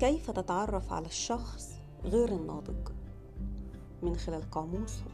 كيف تتعرف على الشخص غير الناضج من خلال قاموسه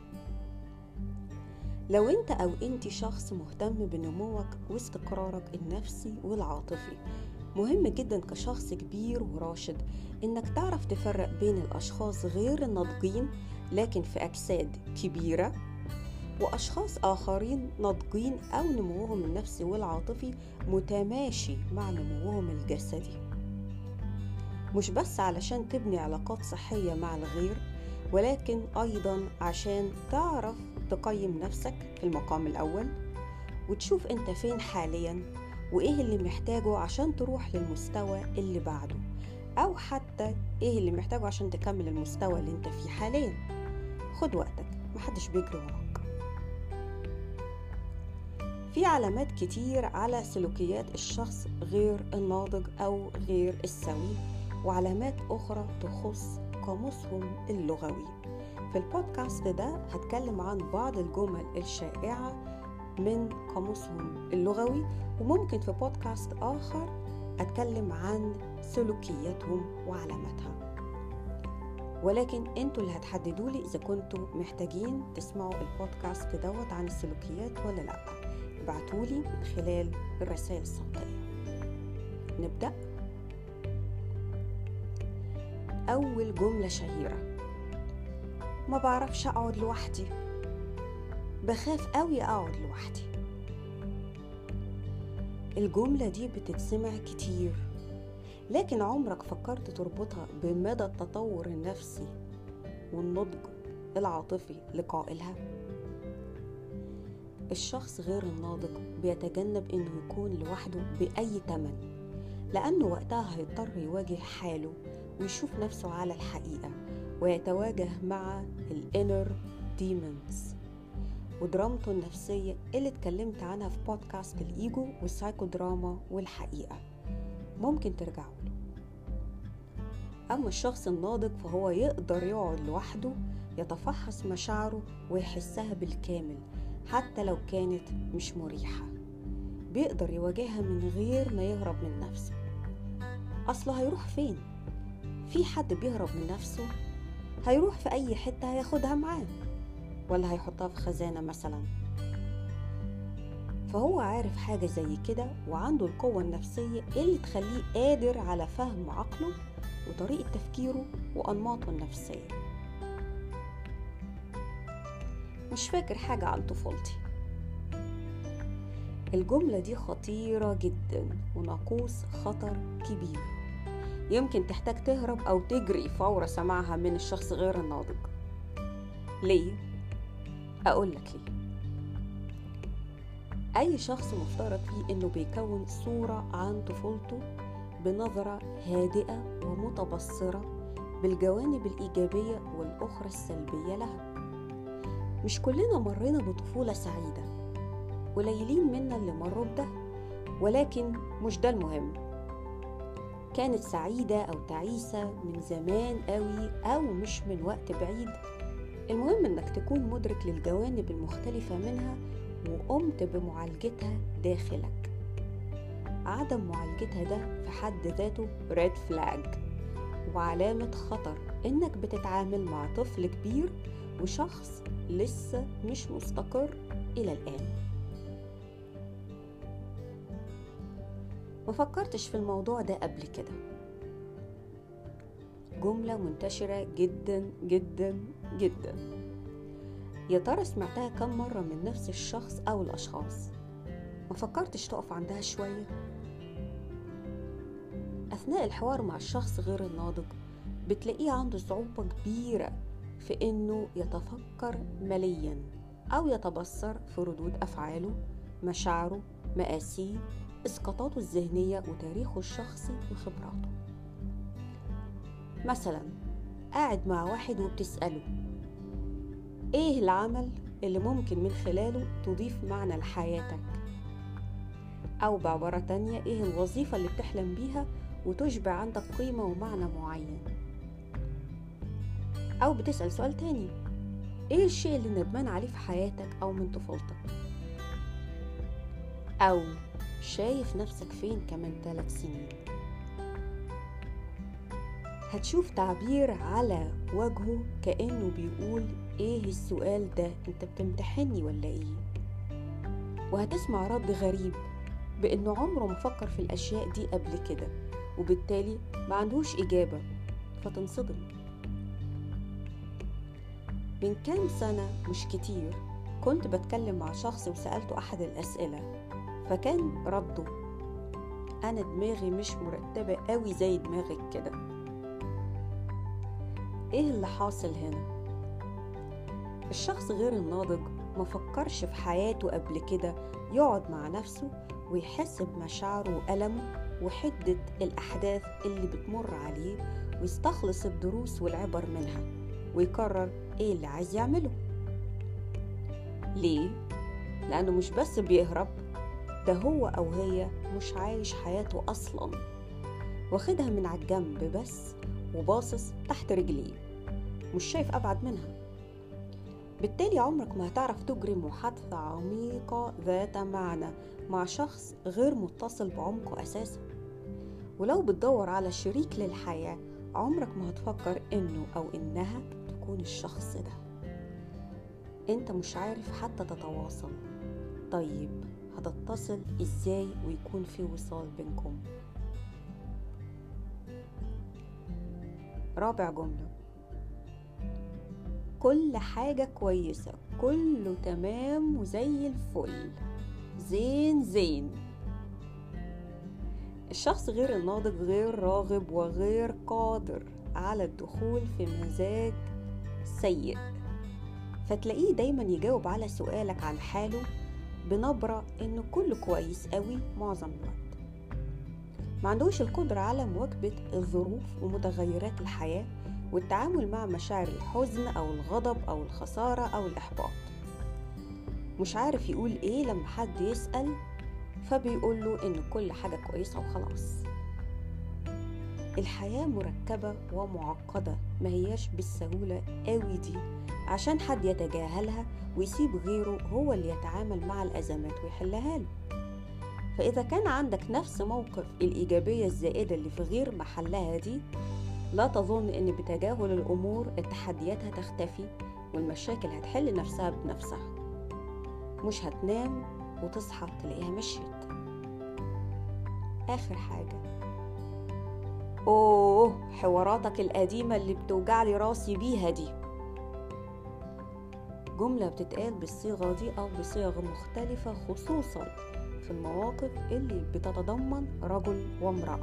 لو انت او انت شخص مهتم بنموك واستقرارك النفسي والعاطفي مهم جدا كشخص كبير وراشد انك تعرف تفرق بين الاشخاص غير الناضجين لكن في اجساد كبيره واشخاص اخرين ناضجين او نموهم النفسي والعاطفي متماشي مع نموهم الجسدي مش بس علشان تبني علاقات صحيه مع الغير ولكن ايضا عشان تعرف تقيم نفسك في المقام الاول وتشوف انت فين حاليا وايه اللي محتاجه عشان تروح للمستوى اللي بعده او حتى ايه اللي محتاجه عشان تكمل المستوى اللي انت فيه حاليا خد وقتك محدش بيجري وراك في علامات كتير على سلوكيات الشخص غير الناضج او غير السوي وعلامات اخرى تخص قاموسهم اللغوي في البودكاست ده هتكلم عن بعض الجمل الشائعة من قاموسهم اللغوي وممكن في بودكاست آخر أتكلم عن سلوكياتهم وعلاماتها ولكن انتوا اللي هتحددوا لي اذا كنتوا محتاجين تسمعوا البودكاست دوت عن السلوكيات ولا لا ابعتولي من خلال الرسائل الصوتيه نبدا اول جمله شهيره ما بعرفش اقعد لوحدي بخاف قوي اقعد لوحدي الجمله دي بتتسمع كتير لكن عمرك فكرت تربطها بمدى التطور النفسي والنضج العاطفي لقائلها الشخص غير الناضج بيتجنب انه يكون لوحده باي تمن لانه وقتها هيضطر يواجه حاله ويشوف نفسه على الحقيقه ويتواجه مع الانر ديمونز ودرامته النفسية اللي اتكلمت عنها في بودكاست الإيجو والسايكو دراما والحقيقة ممكن ترجعوا له أما الشخص الناضج فهو يقدر يقعد لوحده يتفحص مشاعره ويحسها بالكامل حتى لو كانت مش مريحة بيقدر يواجهها من غير ما يهرب من نفسه أصله هيروح فين؟ في حد بيهرب من نفسه هيروح في أي حتة هياخدها معاه ولا هيحطها في خزانة مثلا فهو عارف حاجة زي كده وعنده القوة النفسية اللي تخليه قادر على فهم عقله وطريقة تفكيره وأنماطه النفسية مش فاكر حاجة عن طفولتي الجملة دي خطيرة جدا وناقوس خطر كبير يمكن تحتاج تهرب أو تجري فور سماعها من الشخص غير الناضج ليه؟ أقول لك ليه أي شخص مفترض فيه إنه بيكون صورة عن طفولته بنظرة هادئة ومتبصرة بالجوانب الإيجابية والأخرى السلبية لها مش كلنا مرينا بطفولة سعيدة قليلين منا اللي مروا بده ولكن مش ده المهم كانت سعيدة أو تعيسة من زمان قوي أو مش من وقت بعيد المهم انك تكون مدرك للجوانب المختلفة منها وقمت بمعالجتها داخلك عدم معالجتها ده في حد ذاته ريد فلاج وعلامة خطر انك بتتعامل مع طفل كبير وشخص لسه مش مستقر الى الان ما فكرتش في الموضوع ده قبل كده جملة منتشرة جدا جدا جدا يا ترى سمعتها كم مرة من نفس الشخص أو الأشخاص ما فكرتش تقف عندها شوية أثناء الحوار مع الشخص غير الناضج بتلاقيه عنده صعوبة كبيرة في إنه يتفكر مليا أو يتبصر في ردود أفعاله مشاعره مقاسيه إسقاطاته الذهنية وتاريخه الشخصي وخبراته مثلا قاعد مع واحد وبتسأله ايه العمل اللي ممكن من خلاله تضيف معنى لحياتك او بعبارة تانية ايه الوظيفة اللي بتحلم بيها وتشبع عندك قيمة ومعنى معين او بتسأل سؤال تاني ايه الشيء اللي ندمان عليه في حياتك او من طفولتك او شايف نفسك فين كمان ثلاث سنين هتشوف تعبير على وجهه كأنه بيقول ايه السؤال ده انت بتمتحني ولا ايه وهتسمع رد غريب بانه عمره ما فكر في الاشياء دي قبل كده وبالتالي ما عندهوش اجابه فتنصدم من كام سنه مش كتير كنت بتكلم مع شخص وسالته احد الاسئله فكان رده انا دماغي مش مرتبه قوي زي دماغك كده ايه اللي حاصل هنا الشخص غير الناضج ما فكرش في حياته قبل كده يقعد مع نفسه ويحس بمشاعره وألمه وحدة الأحداث اللي بتمر عليه ويستخلص الدروس والعبر منها ويقرر إيه اللي عايز يعمله ليه؟ لأنه مش بس بيهرب ده هو أو هي مش عايش حياته أصلا واخدها من على الجنب بس وباصص تحت رجليه مش شايف أبعد منها بالتالي عمرك ما هتعرف تجري محادثة عميقة ذات معنى مع شخص غير متصل بعمقه أساسا ولو بتدور على شريك للحياة عمرك ما هتفكر إنه أو إنها تكون الشخص ده أنت مش عارف حتى تتواصل طيب هتتصل إزاي ويكون في وصال بينكم رابع جمله كل حاجة كويسة كله تمام وزي الفل زين زين الشخص غير الناضج غير راغب وغير قادر على الدخول في مزاج سيء فتلاقيه دايما يجاوب على سؤالك عن حاله بنبرة انه كله كويس قوي معظم الوقت ما عندوش القدرة على مواكبة الظروف ومتغيرات الحياة والتعامل مع مشاعر الحزن أو الغضب أو الخسارة أو الإحباط مش عارف يقول إيه لما حد يسأل فبيقول له إن كل حاجة كويسة وخلاص الحياة مركبة ومعقدة ما هياش بالسهولة قوي دي عشان حد يتجاهلها ويسيب غيره هو اللي يتعامل مع الأزمات ويحلها له فإذا كان عندك نفس موقف الإيجابية الزائدة اللي في غير محلها دي لا تظن ان بتجاهل الامور التحديات هتختفي والمشاكل هتحل نفسها بنفسها مش هتنام وتصحى تلاقيها مشيت اخر حاجه اوه حواراتك القديمه اللي بتوجعلي راسي بيها دي جمله بتتقال بالصيغه دي او بصيغ مختلفه خصوصا في المواقف اللي بتتضمن رجل وامراه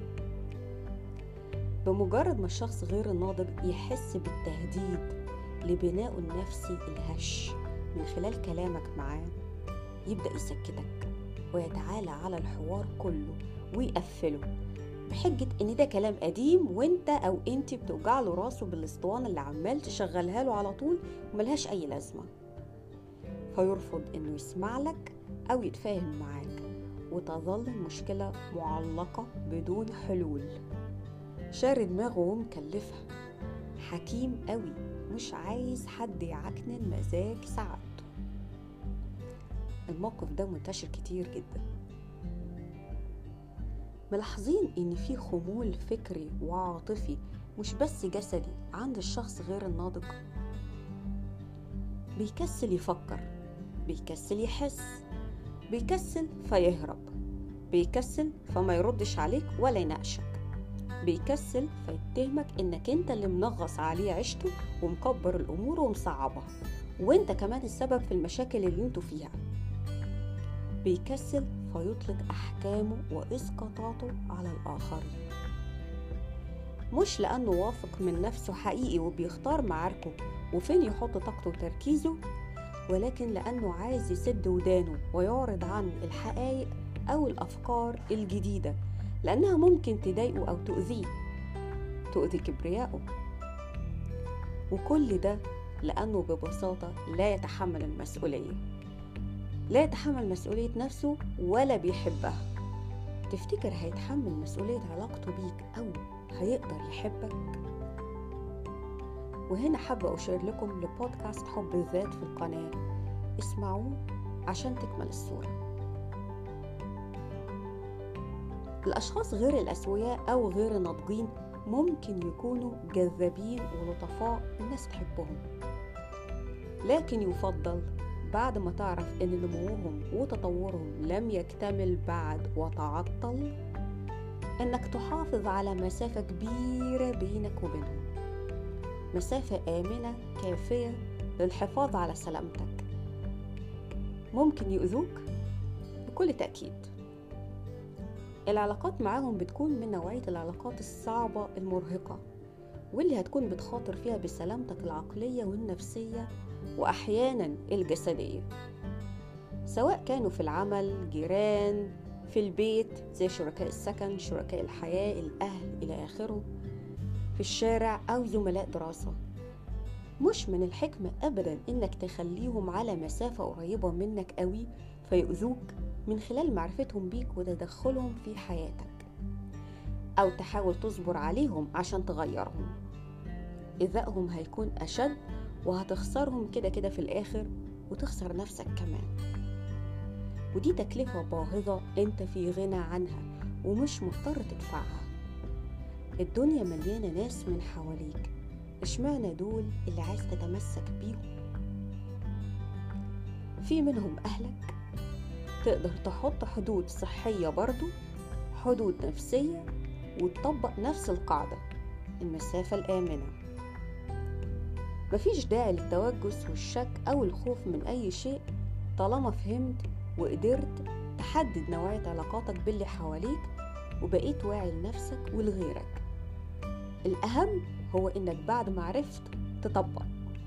بمجرد ما الشخص غير الناضج يحس بالتهديد لبنائه النفسي الهش من خلال كلامك معاه يبدأ يسكتك ويتعالى على الحوار كله ويقفله بحجة إن ده كلام قديم وإنت أو إنتي بتوجع له راسه بالاسطوانة اللي عمال تشغلها له على طول وملهاش أي لازمة فيرفض إنه يسمع لك أو يتفاهم معاك وتظل المشكلة معلقة بدون حلول شاري دماغه ومكلفها حكيم قوي مش عايز حد يعكنن مزاج سعادته الموقف ده منتشر كتير جدا ملاحظين ان في خمول فكري وعاطفي مش بس جسدي عند الشخص غير الناضج بيكسل يفكر بيكسل يحس بيكسل فيهرب بيكسل فما يردش عليك ولا يناقشك بيكسل فيتهمك انك انت اللي منغص عليه عيشته ومكبر الامور ومصعبها وانت كمان السبب في المشاكل اللي انتوا فيها بيكسل فيطلق احكامه واسقاطاته على الاخرين مش لانه واثق من نفسه حقيقي وبيختار معاركه وفين يحط طاقته وتركيزه ولكن لانه عايز يسد ودانه ويعرض عن الحقائق او الافكار الجديده لأنها ممكن تضايقه أو تؤذيه تؤذي كبريائه وكل ده لأنه ببساطة لا يتحمل المسؤولية لا يتحمل مسؤولية نفسه ولا بيحبها تفتكر هيتحمل مسؤولية علاقته بيك أو هيقدر يحبك؟ وهنا حابة أشير لكم لبودكاست حب الذات في القناة اسمعوه عشان تكمل الصورة الأشخاص غير الأسوياء أو غير الناضجين ممكن يكونوا جذابين ولطفاء الناس تحبهم لكن يفضل بعد ما تعرف ان نموهم وتطورهم لم يكتمل بعد وتعطل انك تحافظ على مسافة كبيرة بينك وبينهم مسافة آمنة كافية للحفاظ على سلامتك ممكن يؤذوك بكل تأكيد العلاقات معاهم بتكون من نوعية العلاقات الصعبة المرهقة واللي هتكون بتخاطر فيها بسلامتك العقلية والنفسية وأحيانا الجسدية سواء كانوا في العمل جيران في البيت زي شركاء السكن شركاء الحياة الأهل إلى آخره في الشارع أو زملاء دراسة مش من الحكمة أبدا إنك تخليهم على مسافة قريبة منك قوي فيؤذوك من خلال معرفتهم بيك وتدخلهم في حياتك أو تحاول تصبر عليهم عشان تغيرهم إذائهم هيكون أشد وهتخسرهم كده كده في الآخر وتخسر نفسك كمان ودي تكلفة باهظة انت في غنى عنها ومش مضطر تدفعها الدنيا مليانة ناس من حواليك اشمعنى دول اللي عايز تتمسك بيهم في منهم أهلك تقدر تحط حدود صحية برضو حدود نفسية وتطبق نفس القاعدة المسافة الآمنة مفيش داعي للتوجس والشك أو الخوف من أي شيء طالما فهمت وقدرت تحدد نوعية علاقاتك باللي حواليك وبقيت واعي لنفسك ولغيرك الأهم هو إنك بعد ما عرفت تطبق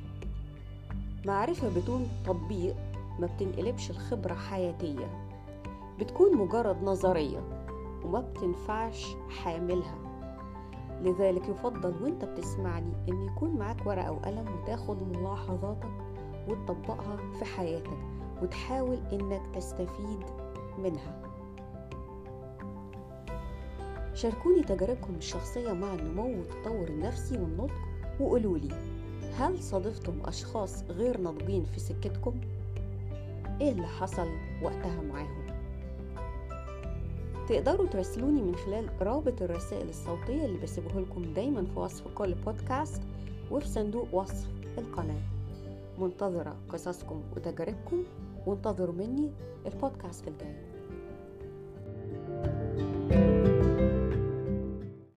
معرفة بدون تطبيق ما بتنقلبش الخبرة حياتية بتكون مجرد نظرية وما بتنفعش حاملها لذلك يفضل وانت بتسمعني ان يكون معاك ورقة وقلم وتاخد ملاحظاتك وتطبقها في حياتك وتحاول انك تستفيد منها شاركوني تجاربكم الشخصية مع النمو والتطور النفسي والنطق وقولولي هل صادفتم أشخاص غير ناضجين في سكتكم؟ إيه اللي حصل وقتها معاهم؟ تقدروا تراسلوني من خلال رابط الرسائل الصوتية اللي بسيبه لكم دايما في وصف كل بودكاست وفي صندوق وصف القناة منتظرة قصصكم وتجاربكم وانتظروا مني البودكاست الجاي